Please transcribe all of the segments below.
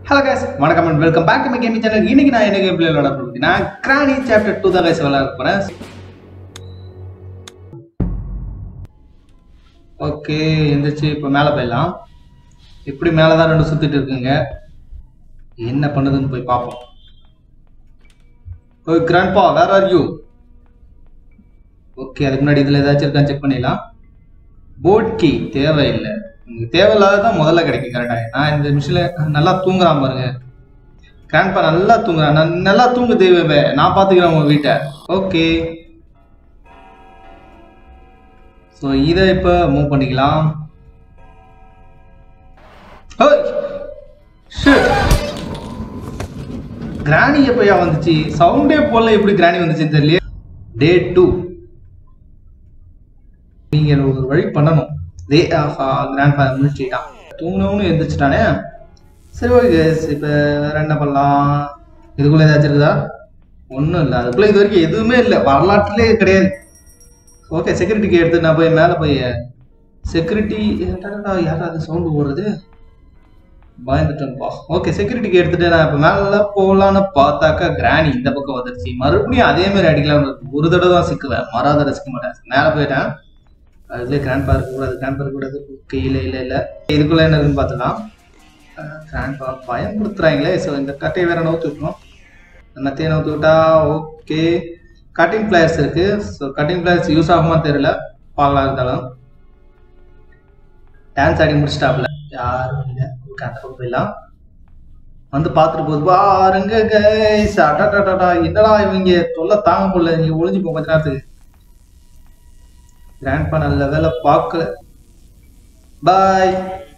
Hello guys வணக்கம் and welcome back to my gaming channel இன்னைக்கு நான் என்ன கேம் பிளே விளையாட போறேன் நான் கிரானி சாப்டர் டூ தான் guys விளையாட போறேன் ஓகே எந்திரிச்சு இப்போ மேலே போயிடலாம் இப்படி மேலே தான் ரெண்டு சுத்திட்டு இருக்குங்க என்ன பண்ணுதுன்னு போய் பார்ப்போம் oi grandpa where are you okay அதுக்கு முன்னாடி இதில் ஏதாச்சும் இருக்கான்னு செக் பண்ணிடலாம் போர்ட் கீ தேவையில்லை உங்களுக்கு தேவையில்லாததான் முதல்ல கிடைக்கும் கரெக்டாக நான் இந்த மிஷினில் நல்லா தூங்குறான் பாருங்க கிராண்ட்பா நல்லா தூங்குறான் நான் நல்லா தூங்கு தெய்வமே நான் பார்த்துக்கிறேன் உங்க வீட்டை ஓகே ஸோ இதை இப்போ மூவ் பண்ணிக்கலாம் ஓய் ஷிட் கிராணி எப்பயா வந்துச்சு சவுண்டே போல எப்படி கிராணி வந்துச்சுன்னு தெரியல டே டூ நீங்க ஒரு வழி பண்ணணும் டே கிராண்ட் ஃபாதர் முடிச்சுட்டான் தூங்கணும்னு எந்திரிச்சிட்டானே சரி ஓகே இப்போ வேற என்ன பண்ணலாம் இதுக்குள்ள ஏதாச்சும் இருக்குதா ஒன்றும் இல்லை அதுக்குள்ள இது வரைக்கும் எதுவுமே இல்லை வரலாற்றுலே கிடையாது ஓகே செக்யூரிட்டிக்கு எடுத்து நான் போய் மேலே போய் செக்யூரிட்டி யாராவது சவுண்டு போடுறது பயந்துட்டேன்ப்பா ஓகே செக்யூரிட்டிக்கு எடுத்துட்டு நான் இப்போ மேலே போகலான்னு பார்த்தாக்கா கிராணி இந்த பக்கம் வந்துருச்சு மறுபடியும் அதே மாதிரி அடிக்கலாம் ஒரு தடவை தான் சிக்குவேன் மறாத சிக்க மாட்டேன் மேலே போயிட்டேன் அதுல கிராண்ட் பா இருக்கக்கூடாது கிராண்ட் பா இருக்கக்கூடாது ஓகே இல்லை இல்லை இல்லை இதுக்குள்ள என்ன இருக்குன்னு பார்த்துக்கலாம் கிராண்ட் பா பயன்படுத்துறாங்களே ஸோ இந்த கட்டையை வேற நவுத்து விட்டுரும் மத்தையை நவுத்து விட்டா ஓகே கட்டிங் பிளேயர்ஸ் இருக்கு ஸோ கட்டிங் பிளேயர்ஸ் யூஸ் ஆகுமா தெரியல பார்க்கலாம் இருந்தாலும் டான்ஸ் ஆடி முடிச்சிட்டாப்ல யாரும் இல்லை ஓகே அந்த பக்கம் போயிடலாம் வந்து பார்த்துட்டு போகுது பாருங்க கைஸ் அடாடாடா என்னடா இவங்க தொல்லை தாங்க முடியல நீங்க ஒளிஞ்சு போ கொஞ்ச நேரத்துக்கு கிராண்ட்பா நல்ல வேலை பார்க்கல பாய்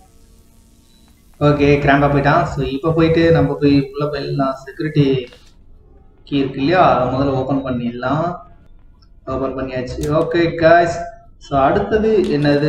ஓகே கிராண்ட்பா போயிட்டான் ஸோ இப்போ போயிட்டு நம்ம போய் உள்ள போயிடலாம் செக்யூரிட்டி கீ இருக்கு இல்லையா அதை முதல்ல ஓப்பன் பண்ணிடலாம் ஓப்பன் பண்ணியாச்சு ஓகே காய்ஸ் ஸோ அடுத்தது என்னது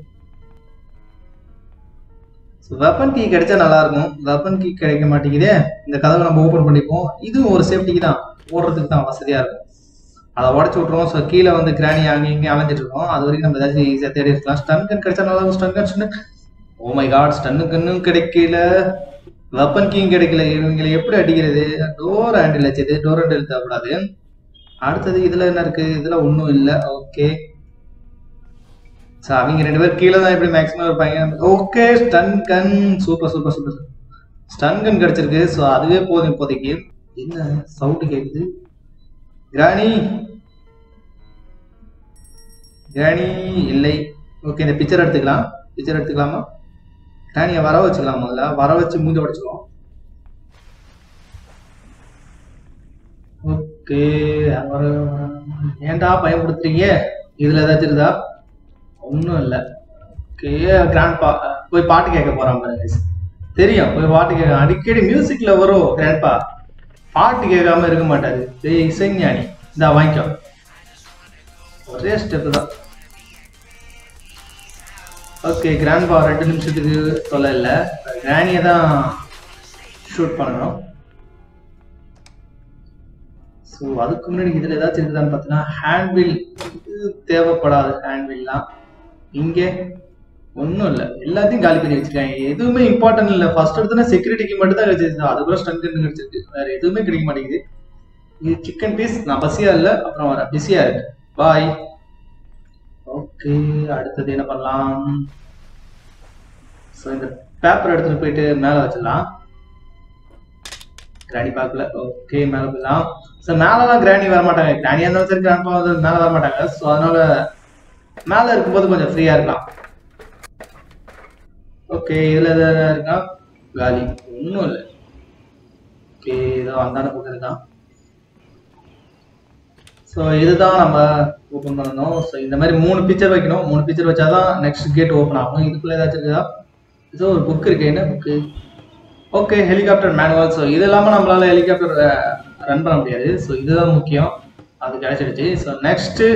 வெப்பன் கீ கிடைச்சா நல்லா இருக்கும் வெப்பன் கீ கிடைக்க மாட்டேங்குதே இந்த கதவை நம்ம ஓப்பன் பண்ணிப்போம் இதுவும் ஒரு சேஃப்டிக்கு தான் ஓடுறதுக்கு தான் வசதியா இருக்கும் அதை உடச்சு விட்ருவோம் ஸோ கீழே வந்து கிராணி அங்கே இங்கே அலைஞ்சிட்டு இருக்கோம் அது வரைக்கும் நம்ம ஏதாச்சும் ஈஸியாக தேடி இருக்கலாம் ஸ்டன் கன் கிடைச்சா நல்லா இருக்கும் stun gun stun oh my god stun கன்னும் கிடைக்கல வெப்பன் கீயும் கிடைக்கல இவங்களை எப்படி அடிக்கிறது டோர் ஹேண்டில் வச்சது டோர் ஹேண்டில் தேவைப்படாது அடுத்தது இதுல என்ன இருக்கு இதுல ஒன்றும் இல்லை ஓகே ஸோ அவங்க ரெண்டு பேர் கீழே தான் எப்படி மேக்ஸிமம் இருப்பாங்க okay stun gun super super super stun gun கிடைச்சிருக்கு ஸோ அதுவே போதும் இப்போதைக்கு என்ன சவுண்டு கேட்குது கிராணி கிராணி இல்லை ஓகே இந்த பிக்சர் எடுத்துக்கலாம் பிக்சர் எடுத்துக்கலாமா கிராணியை வர வச்சுக்கலாம் முதல்ல வர வச்சு மூஞ்ச உடச்சுக்கலாம் ஓகே ஏன்டா பயன்படுத்துறீங்க இதுல ஏதாச்சும் இருக்குதா ஒன்றும் இல்லை ஓகே கிராண்ட் பா போய் பாட்டு கேட்க போறான் பாருங்க தெரியும் போய் பாட்டு கேட்க அடிக்கடி மியூசிக்ல வரும் கிராண்ட்பா பாட்டு கேட்காம இருக்க மாட்டாரு பெரிய இசைஞானி இந்த வாங்கிக்கோ ஒரே ஸ்டெப் தான் ஓகே கிராண்ட் பா ரெண்டு நிமிஷத்துக்கு தொல்லை இல்லை கிராணியை தான் ஷூட் பண்ணணும் ஸோ அதுக்கு முன்னாடி இதில் ஏதாச்சும் இருக்குதான்னு பார்த்தீங்கன்னா ஹேண்ட்வில் இது தேவைப்படாது ஹேண்ட்வில்லாம் இங்கே ஒன்றும் இல்லை எல்லாத்தையும் காலி பண்ணி வச்சிருக்காங்க எதுவுமே இம்பார்ட்டன்ட் இல்லை ஃபர்ஸ்ட் எடுத்தோன்னா செக்யூரிட்டிக்கு மட்டும் தான் கிடைச்சிருக்கு அது கூட ஸ்டன் கண்டு கிடைச்சிருக்கு வேற எதுவுமே கிடைக்க மாட்டேங்குது இது சிக்கன் பீஸ் நான் பசியா இல்லை அப்புறம் வர பிஸியா இருக்கு பாய் ஓகே அடுத்தது என்ன பண்ணலாம் ஸோ இந்த பேப்பர் எடுத்துட்டு போயிட்டு மேலே வச்சிடலாம் கிராணி பார்க்கல ஓகே மேலே போயிடலாம் ஸோ மேலலாம் கிராணி வர மாட்டாங்க கிராணியாக இருந்தாலும் சரி கிராண்ட் வந்து மேலே வர மாட்டாங்க ஸோ அதனால மேலே இருக்கும்போது கொஞ்சம் ஃப்ரீயாக இருக்கலாம் ஓகே இதில் எதாவது இருக்கா காலி ஒன்றும் இல்லை ஓகே இதோ அந்தாண்ட பக்கம் இருக்கான் ஸோ இதுதான் நம்ம ஓப்பன் பண்ணணும் ஸோ இந்த மாதிரி மூணு பிக்சர் வைக்கணும் மூணு பிக்சர் வச்சாதான் நெக்ஸ்ட் கேட் ஓப்பன் ஆகும் இதுக்குள்ள ஏதாச்சும் இருக்குதா ஏதோ ஒரு புக் இருக்கு என்ன book okay helicopter manual so இது இல்லாமல் நம்மளால ஹெலிகாப்டர் ரன் பண்ண முடியாது ஸோ இதுதான் முக்கியம் அது கிடைச்சிடுச்சு ஸோ நெக்ஸ்ட்டு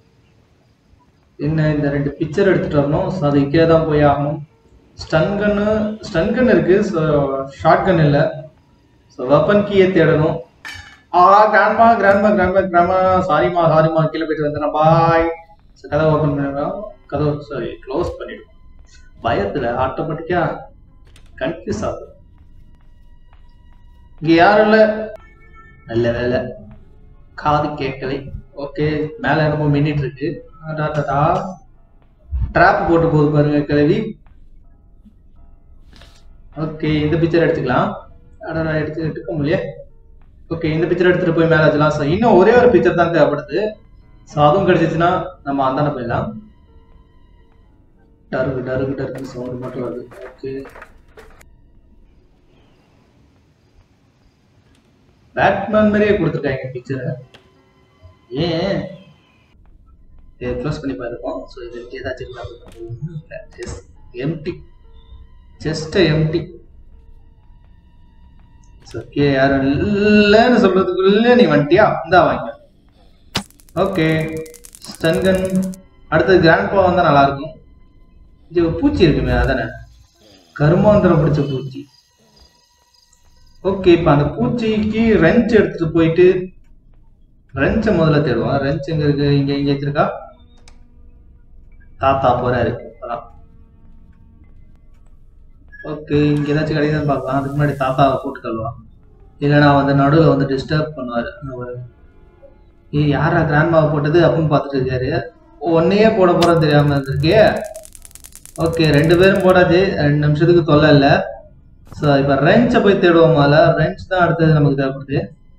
என்ன இந்த ரெண்டு பிக்சர் எடுத்துட்டு வரணும் ஸோ அது இங்கே தான் போய் ஆகணும் ஸ்டன் கன்னு ஸ்டன் கன் இருக்கு ஸோ ஷார்ட் கன் இல்லை ஸோ வெப்பன் கீயை தேடணும் ஆ கிராண்ட்மா கிராண்ட்மா கிராண்ட்மா கிராண்ட்மா சாரிம்மா சாரிம்மா கீழே போயிட்டு வந்துடுறேன் பாய் ஸோ கதை ஓப்பன் பண்ணிடுறோம் கதவை சாரி க்ளோஸ் பண்ணிடுவோம் பயத்தில் ஆட்டோமேட்டிக்காக கன்ஃபியூஸ் ஆகும் இங்க யாரும் இல்ல நல்ல வேலை காது கேட்கலை ஓகே மேல என்னமோ மின்னிட்டு இருக்கு ட்ராப் போட்டு போகுது பாருங்க கிழவி ஓகே இந்த பிக்சர் எடுத்துக்கலாம் அடடா எடுத்து எடுக்க முடியல ஓகே இந்த பிக்சர் எடுத்துட்டு போய் மேல வச்சலாம் ஸோ இன்னும் ஒரே ஒரு பிக்சர் தான் தேவைப்படுது ஸோ அதுவும் கிடைச்சிச்சுன்னா நம்ம அந்தாண்ட போயிடலாம் டருக்கு டருக்கு டருக்கு சவுண்ட் மட்டும் வருது ஓகே பேட்மேன் மாதிரியே கொடுத்துருக்காங்க பிக்சரை ஏன் இதை க்ளோஸ் பண்ணி பார்த்துப்போம் ஸோ இது ஏதாச்சும் just empty just empty okay யாரும் இல்லைன்னு சொல்றதுக்குள்ள நீ வந்துட்டியா இந்தா வாங்க ஓகே ஸ்டன்கன் அடுத்தது கிராண்ட் பா வந்தா நல்லா இருக்கும் இது ஒரு பூச்சி இருக்குமே அதானே கருமாந்திரம் பிடிச்ச பூச்சி ஓகே இப்போ அந்த பூச்சிக்கு ரெஞ்ச் எடுத்துட்டு போயிட்டு ரெஞ்சை முதல்ல தேடுவோம் ரெஞ்ச் எங்க இருக்கு இங்க இங்க வச்சிருக்கா தாத்தா போறாரு அதான் ஓகே இங்க ஏதாச்சும் கிடைக்குதுன்னு பார்க்கலாம் அதுக்கு முன்னாடி தாத்தாவை போட்டு தள்ளுவான் இல்லைனா வந்து நடுவில் வந்து டிஸ்டர்ப் பண்ணுவார் ஏ யாரா கிராண்ட்மாவை போட்டது அப்படின்னு பார்த்துட்டு இருக்காரு ஒன்னையே போட போறது தெரியாம இருந்திருக்கே ஓகே ரெண்டு பேரும் போடாது ரெண்டு நிமிஷத்துக்கு தொல்லை இல்லை ஸோ இப்போ ரெஞ்சை போய் தேடுவோம் முதல்ல ரெஞ்ச் தான் அடுத்தது நமக்கு தேவைப்படுது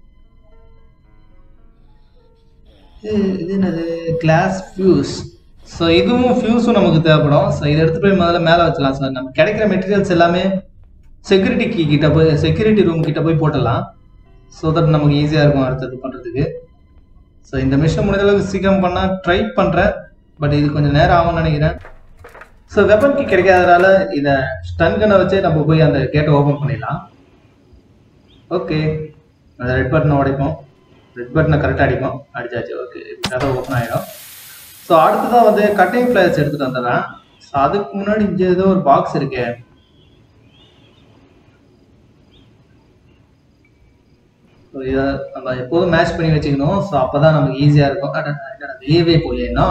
இது- இது என்னது கிளாஸ் ஃபியூஸ் ஸோ இதுவும் ஃபியூஸும் நமக்கு தேவைப்படும் ஸோ இதை எடுத்து போய் முதல்ல மேலே வச்சலாம் சார் நம்ம கிடைக்கிற மெட்டீரியல்ஸ் எல்லாமே செக்யூரிட்டி கீ கிட்ட போய் செக்யூரிட்டி ரூம் கிட்ட போய் போட்டலாம் ஸோ தட் நமக்கு ஈஸியாக இருக்கும் அடுத்தது பண்ணுறதுக்கு ஸோ இந்த மிஷன் முடிஞ்ச அளவுக்கு சீக்கிரம் பண்ணால் ட்ரை பண்ணுறேன் பட் இது கொஞ்சம் நேரம் ஆகும்னு நினைக்கிறேன் ஸோ வெப்பன் கீ கிடைக்காதனால இதை ஸ்டன் கண்ணை வச்சே நம்ம போய் அந்த கேட்டை ஓப்பன் பண்ணிடலாம் ஓகே அந்த ரெட் பட்டனை உடைப்போம் ரெட் பட்டனை கரெக்டாக அடிப்போம் அடிச்சாச்சு ஓகே கதை ஓப்பன் ஆகிடும் ஸோ அடுத்ததான் வந்து கட்டிங் ஃபிளையர்ஸ் எடுத்துகிட்டு வந்துடுறேன் ஸோ அதுக்கு முன்னாடி இங்கே ஏதோ ஒரு பாக்ஸ் இருக்கே ஸோ இதை நம்ம எப்போதும் மேட்ச் பண்ணி வச்சுக்கணும் ஸோ அப்போ தான் நமக்கு ஈஸியாக இருக்கும் அட, அட, வெளியவே போகலையேன்னா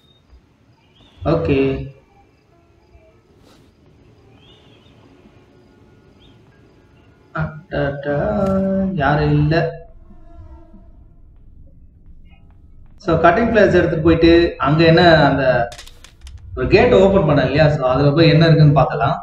ஓகே அடடா, யாரும் இல்லை ஸோ கட்டிங் பிளேஸ் எடுத்துட்டு போயிட்டு அங்க என்ன அந்த ஒரு கேட் ஓபன் பண்ண இல்லையா ஸோ அதுல போய் என்ன இருக்குன்னு பார்க்கலாம்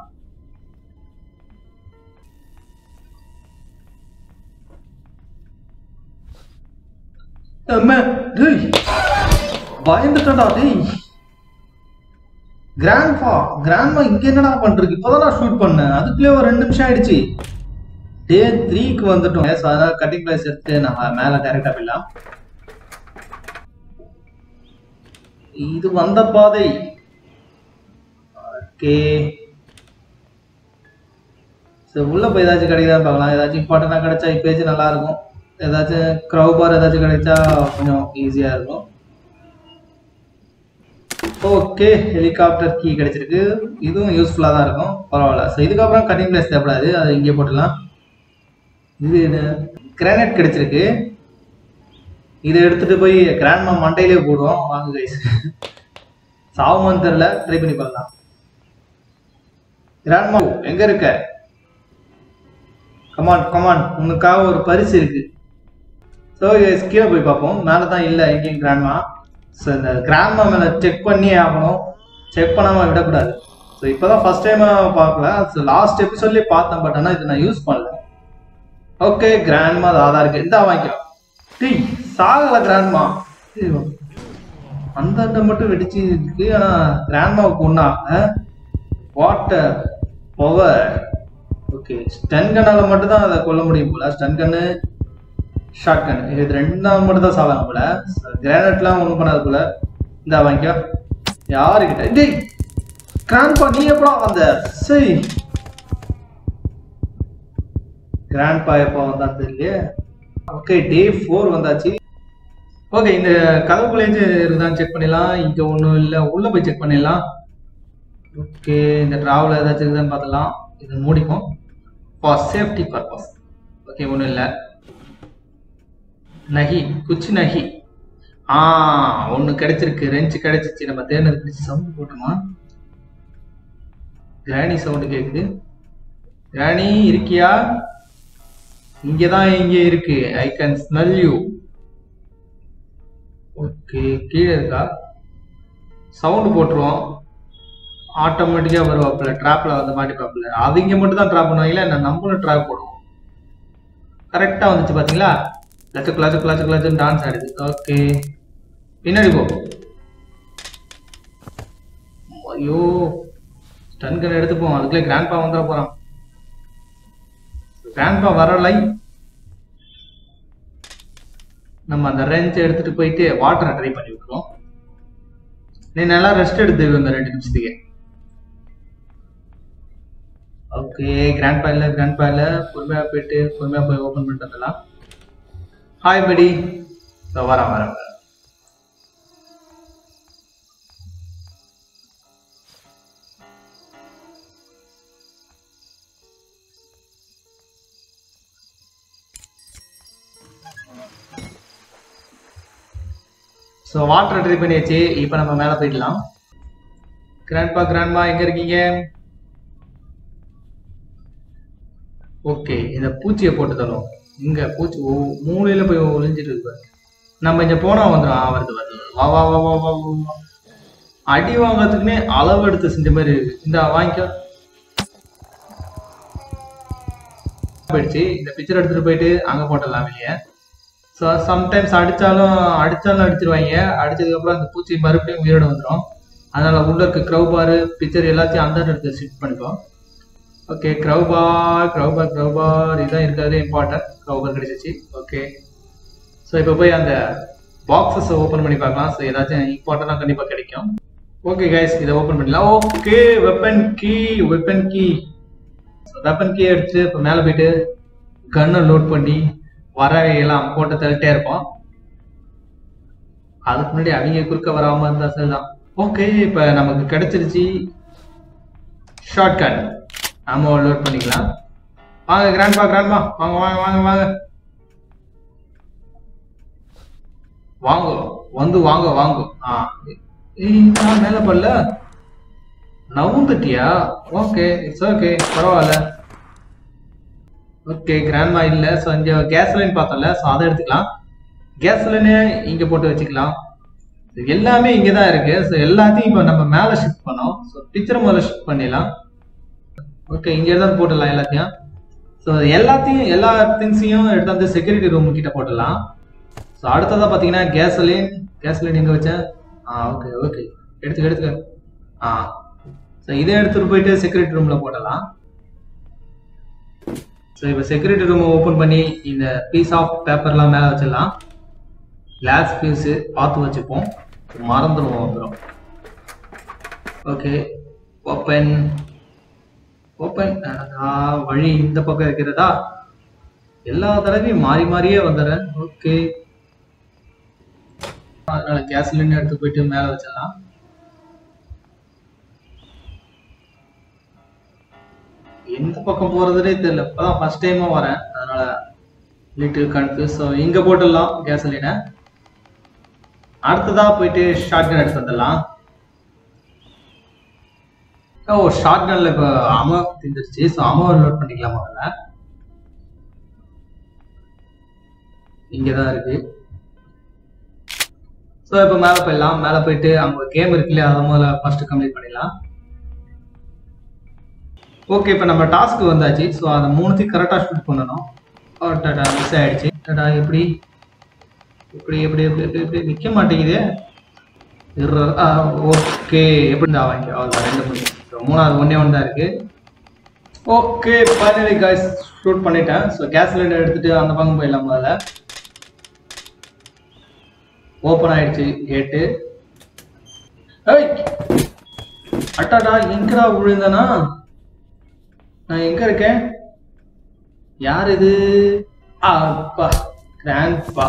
அம்மா, டேய் பயந்துட்டா டேய் கிராண்ட்பா கிராண்ட்மா இங்க என்னடா பண்றது இப்போதான் நான் ஷூட் பண்ணேன் அதுக்குள்ளே ஒரு ரெண்டு நிமிஷம் ஆயிடுச்சு டே த்ரீக்கு வந்துட்டோம் ஸோ அதனால கட்டிங் பிளேஸ் எடுத்து நம்ம மேல டைரக்டா போயிடலாம் இது வந்த பாதை ஓகே சரி உள்ள போய் ஏதாச்சும் கிடைக்குதான்னு பார்க்கலாம் ஏதாச்சும் இம்பார்ட்டண்டா கிடைச்சா இப்பேச்சும் நல்லா இருக்கும் ஏதாச்சும் க்ரௌ பார் ஏதாச்சும் கிடைச்சா கொஞ்சம் ஈஸியா இருக்கும் ஓகே ஹெலிகாப்டர் கீ கிடைச்சிருக்கு இதுவும் யூஸ்ஃபுல்லா தான் இருக்கும் பரவாயில்ல ஸோ இதுக்கப்புறம் கட்டிங் பிளேஸ் தேவைப்படாது அதை இங்கே போட்டுடலாம் இது என்ன கிரானைட் கிடைச்சிருக்கு இதை எடுத்துட்டு போய் கிராண்ட்மா மண்டையிலே போடுவோம் வாங்க கைஸ் சாவுமான்னு தெரியல ட்ரை பண்ணி பார்க்கலாம் கிராண்ட்மா எங்க இருக்க கமான் கமான் உனக்காக ஒரு பரிசு இருக்கு ஸோ கீழே போய் பார்ப்போம் மேலே தான் இல்லை எங்கேயும் கிராண்ட்மா ஸோ இந்த கிராண்ட்மா மேலே செக் பண்ணியே ஆகணும் செக் பண்ணாமல் விடக்கூடாது ஸோ இப்போ தான் ஃபர்ஸ்ட் டைம் பார்க்கல ஸோ லாஸ்ட் எபிசோட்லேயே பார்த்தேன் பட் ஆனால் இது நான் யூஸ் பண்ணல ஓகே கிராண்ட்மா அது ஆதார் இருக்கு இந்த வாங்கிக்கலாம் டேய் சாகல கிராண்ட்மா அந்த அண்டை மட்டும் வெடிச்சு இருக்கு ஆனா கிராண்ட்மாவுக்கு ஒண்ணாக வாட்டர் பவர் ஓகே ஸ்டன் கண்ணால மட்டும் தான் அதை கொல்ல முடியும் போல ஸ்டன் கண்ணு ஷார்ட் கன் இது ரெண்டாவது மட்டும் தான் சாவாங்க போல கிரானைட்லாம் ஒன்றும் பண்ணாது போல இந்த வாங்கிக்கோ யாருக்கிட்ட டேய் கிராண்ட்பா நீ எப்படா வந்த சரி கிராண்ட்பா எப்போ வந்தா தெரியலையே ஓகே டே ஃபோர் வந்தாச்சு ஓகே இந்த கதவுக்குள்ளேருந்து இருக்குதான்னு செக் பண்ணிடலாம் இங்க ஒன்றும் இல்லை உள்ள போய் செக் பண்ணிடலாம் ஓகே இந்த டிராவல் ஏதாச்சும் இருக்குதான்னு பார்த்துலாம் இது மூடிக்கும் ஃபார் சேஃப்டி பர்பஸ் ஓகே ஒன்றும் இல்லை நகி குச்சி நகி ஆ ஒன்று கிடைச்சிருக்கு ரெஞ்சு கிடைச்சிச்சு நம்ம தேர்ந்தது பிடிச்சி சவுண்ட் போட்டோமா கிராணி சவுண்டு கேட்குது கிராணி இருக்கியா இங்கே தான் இங்கே இருக்கு I can smell you okay கீழே இருக்கா சவுண்டு போட்டுருவோம் ஆட்டோமேட்டிக்காக வருவாப்புல ட்ராப்பில் வந்து மாட்டிப்பாப்புல அவங்க மட்டும் தான் ட்ராப் பண்ணுவாங்களா என்ன நம்மளும் ட்ராப் போடுவோம் கரெக்டாக வந்துச்சு பார்த்தீங்களா லட்ச கிளாச்சு கிளாச்சு கிளாச்சுன்னு டான்ஸ் ஆடுது ஓகே பின்னாடி போ ஐயோ ஸ்டன் கன் எடுத்துப்போம் அதுக்குள்ளே கிராண்ட்பா வந்துட போகிறான் கிராண்ட்பா வரலை நம்ம அந்த ரெஞ்ச் எடுத்துட்டு போயிட்டு வாட்டரை ட்ரை பண்ணி விட்டுருவோம் நீ நல்லா ரெஸ்ட் எடுத்து இந்த ரெண்டு நிமிஷத்துக்கு ஓகே கிராண்ட் பாயில கிராண்ட் பாயில பொறுமையா போயிட்டு பொறுமையா போய் ஓபன் பண்ணிட்டு வந்துடலாம் ஹாய் படி வரேன் வரேன் வரேன் ஸோ வாட்டர் ட்ரை பண்ணியாச்சு இப்போ நம்ம மேலே போயிடலாம் கிராண்ட்பா கிராண்ட்மா எங்க இருக்கீங்க ஓகே இந்த பூச்சியை போட்டு தரோம் இங்க பூச்சி ஓ மூலையில போய் ஒளிஞ்சிட்டு இருக்கு பாரு. நம்ம இங்க போனா வந்துடும் ஆ வருது வருது வருது. வா வா வா வா வா வா, வா அடி வாங்குறதுக்குன்னே அளவு எடுத்து செஞ்ச மாதிரி இருக்கு இந்த வாங்கிக்கோ போயிடுச்சு இந்த பிக்சர் எடுத்துட்டு போயிட்டு அங்க போட்டுடலாம் வெளியே ஸோ சம்டைம்ஸ் அடிச்சாலும் அடிச்சாலும் அடிச்சிருவாங்க அடிச்சதுக்கு அப்புறம் அந்த பூச்சி மறுபடியும் உயிரோட வந்துடும் அதனால உள்ள இருக்க க்ரௌ பார் பிக்சர் எல்லாத்தையும் அந்த இடத்துல ஷிஃப்ட் பண்ணிக்கோ ஓகே க்ரௌ பார் க்ரௌ பார் க்ரௌ பார் இதுதான் இருக்கிறது இம்பார்ட்டன்ட் க்ரௌ பார் கிடைச்சிச்சு ஓகே ஸோ இப்போ போய் அந்த பாக்ஸஸ் ஓப்பன் பண்ணி பார்க்கலாம் ஸோ ஏதாச்சும் இம்பார்ட்டண்டாக கண்டிப்பாக கிடைக்கும் ஓகே கைஸ் இதை ஓப்பன் பண்ணலாம் okay weapon key weapon key weapon key எடுத்து இப்போ மேலே போயிட்டு கன்னை லோட் பண்ணி வரவையெல்லாம் போட்டு தள்ளிட்டே இருப்போம் அதுக்கு முன்னாடி அவங்க குறுக்க வராம இருந்தா சரிதான் ஓகே இப்ப நமக்கு கிடைச்சிருச்சு ஷார்ட் கட் நாம லோட் பண்ணிக்கலாம் வாங்க கிராண்ட்பா கிராண்ட்பா வாங்க வாங்க வாங்க வாங்க வாங்க வந்து வாங்க வாங்க ஆ ஏய் நான் மேல பல்ல நவுந்துட்டியா ஓகே இட்ஸ் ஓகே பரவாயில்ல ஓகே கிராண்ட்மா இல்ல ஸோ இங்க கேஸ் லைன் பார்த்தோம்ல ஸோ அதை எடுத்துக்கலாம் கேஸ் லைனே இங்க போட்டு வச்சுக்கலாம் இது எல்லாமே இங்க தான் இருக்கு ஸோ எல்லாத்தையும் இப்போ நம்ம மேல ஷிஃப்ட் பண்ணோம் ஸோ பிக்சர் முதல்ல ஷிஃப்ட் பண்ணிடலாம் ஓகே இங்க தான் போட்டுடலாம் எல்லாத்தையும் ஸோ எல்லாத்தையும் எல்லா திங்ஸையும் எடுத்து வந்து செக்யூரிட்டி ரூம் கிட்ட போட்டுடலாம் ஸோ அடுத்ததா பார்த்தீங்கன்னா கேஸ்லைன் கேஸ்லைன் எங்க வச்சேன் ஆ ஓகே ஓகே எடுத்துக்க எடுத்துக்க ஆ ஸோ இதை எடுத்துட்டு போயிட்டு செக்யூரிட்டி ரூம்ல போடலாம் ஸோ இப்போ செக்யூரிட்டி ரூம் ஓப்பன் பண்ணி இந்த பீஸ் ஆஃப் பேப்பர்லாம் மேலே வச்சிடலாம் கிளாஸ் பீஸு பார்த்து வச்சுப்போம் மறந்துடுவோம் அப்புறம் ஓகே ஓப்பன் ஓப்பன் வழி இந்த பக்கம் இருக்கிறதா எல்லா தடவையும் மாறி மாறியே வந்துடுறேன் ஓகே அதனால கேஸ் சிலிண்டர் எடுத்து போயிட்டு மேலே வச்சிடலாம் எந்த பக்கம் போறதுனே தெரியல இப்பதான் ஃபர்ஸ்ட் டைமா வரேன் அதனால லிட்டில் கன்ஃபியூஸ் ஸோ இங்க போட்டுடலாம் கேசலினை அடுத்ததா போயிட்டு ஷார்ட் கன் எடுத்து வந்துடலாம் ஓ ஷார்ட் கன்ல இப்போ அம திந்துருச்சு ஸோ அம லோட் பண்ணிக்கலாம் முதல்ல இங்க தான் இருக்கு ஸோ இப்போ மேலே போயிடலாம் மேலே போயிட்டு அவங்க கேம் இருக்கு இல்லையா அதை முதல்ல ஃபர்ஸ்ட் கம்ப்ளீட் பண்ணிடலாம் ஓகே இப்போ நம்ம டாஸ்க்கு வந்தாச்சு ஸோ அதை மூணுத்தையும் கரெக்டாக ஷூட் பண்ணணும் ஓ டாடா மிஸ் ஆயிடுச்சு டாடா எப்படி இப்படி எப்படி எப்படி எப்படி எப்படி நிற்க மாட்டேங்குது ஓகே எப்படி தான் வாங்கி அவ்வளோ ரெண்டு மணி ஸோ மூணாவது ஒன்றே ஒன்று தான் இருக்கு ஓகே ஃபைனலி காய்ஸ் ஷூட் பண்ணிட்டேன் ஸோ கேஸ் சிலிண்டர் எடுத்துட்டு அந்த பக்கம் போயிடலாம் முதல்ல ஓப்பன் ஆயிடுச்சு கேட்டு ஏய் அட்டாடா எங்கடா விழுந்தனா நான் எங்க இருக்கேன் யார் இது அப்பா கிராண்ட்பா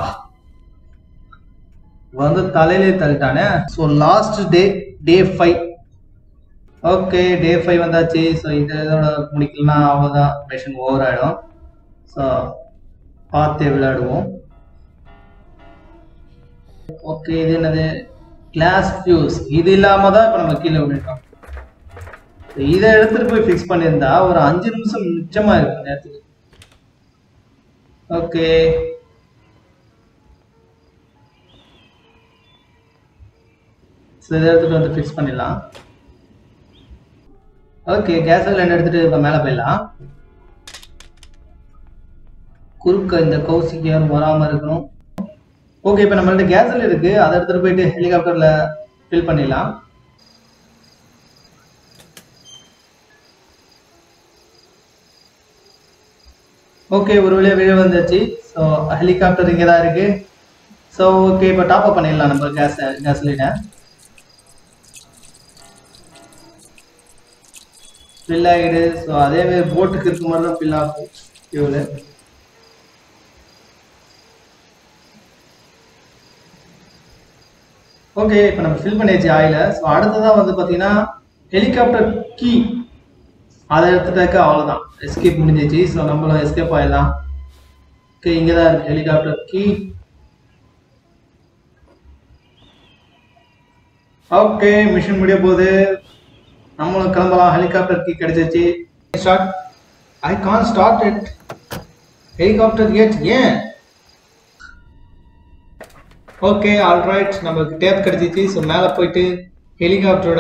வந்து தலையிலே தள்ளிட்டானே so last day day five okay day five வந்தாச்சு ஸோ இந்த இதோட முடிக்கலன்னா அவ்வளோதான் மிஷன் ஓவர் ஆகிடும் ஸோ பார்த்தே விளையாடுவோம் ஓகே இது என்னது கிளாஸ் ஃபியூஸ் இது இல்லாம தான் இப்போ நம்ம கீழே விட்டுட்டோம் இதை எடுத்துட்டு போய் ஃபிக்ஸ் பண்ணியிருந்தா ஒரு அஞ்சு நிமிஷம் மிச்சமா இருக்கும் நேரத்துக்கு ஓகே சரி இதை எடுத்துட்டு வந்து ஃபிக்ஸ் பண்ணிடலாம் ஓகே கேஸ் லைன் எடுத்துட்டு இப்போ மேலே போயிடலாம் குறுக்க இந்த கௌசிக்கு யாரும் வராமல் இருக்கணும் ஓகே இப்போ நம்மள்ட்ட கேஸில் இருக்கு அதை எடுத்துட்டு போயிட்டு ஹெலிகாப்டரில் ஃபில் பண்ணிடலாம் ஓகே ஒரு வழியாக வெளியே வந்துச்சு ஸோ ஹெலிகாப்டர் இங்கே தான் இருக்கு ஸோ ஓகே இப்போ டாப் அப் பண்ணிடலாம் நம்ம கேஸ் கேஸ்லினை ஃபில் ஆகிடு ஸோ அதேமாதிரி போட்டுக்கு இருக்க மாதிரி தான் ஃபில் ஆகும் ஃபியூலு ஓகே இப்போ நம்ம ஃபில் பண்ணியாச்சு ஆயில ஸோ அடுத்ததான் வந்து பார்த்தீங்கன்னா ஹெலிகாப்டர் கீ அதை எடுத்துட்டாக்க அவ்வளோதான் எஸ்கேப் முடிஞ்சிச்சு ஸோ நம்மளும் எஸ்கேப் ஆயிடலாம் ஓகே இங்கே தான் இருக்கு ஹெலிகாப்டர் கீ ஓகே மிஷன் முடிய போகுது நம்மளும் கிளம்பலாம் ஹெலிகாப்டர் கீ கிடைச்சிச்சு start I can start it helicopter ஏட் ஏன் ஓகே ஆல்ரைட் நமக்கு டேப் கிடைச்சிச்சு ஸோ மேலே போயிட்டு ஹெலிகாப்டரோட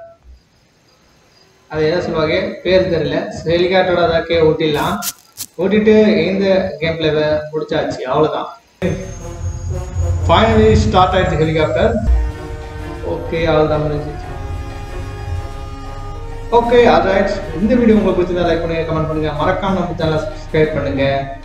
அது என்ன சொல்லுவாங்க பேர் தெரியல ஸோ ஹெலிகாப்டரோட அதாக்கே ஓட்டிடலாம் ஓட்டிட்டு இந்த கேம் பிளேவை முடிச்சாச்சு அவ்வளோதான் ஃபைனலி ஸ்டார்ட் ஆயிடுச்சு ஹெலிகாப்டர் ஓகே அவ்வளோதான் முடிஞ்சிச்சு ஓகே ஆல்ரைட் இந்த வீடியோ உங்களுக்கு பிடிச்சதா லைக் பண்ணுங்க கமெண்ட் பண்ணுங்க மறக்காம நம்ம சேனலை சப்ஸ்கிரைப் பண்ணுங்க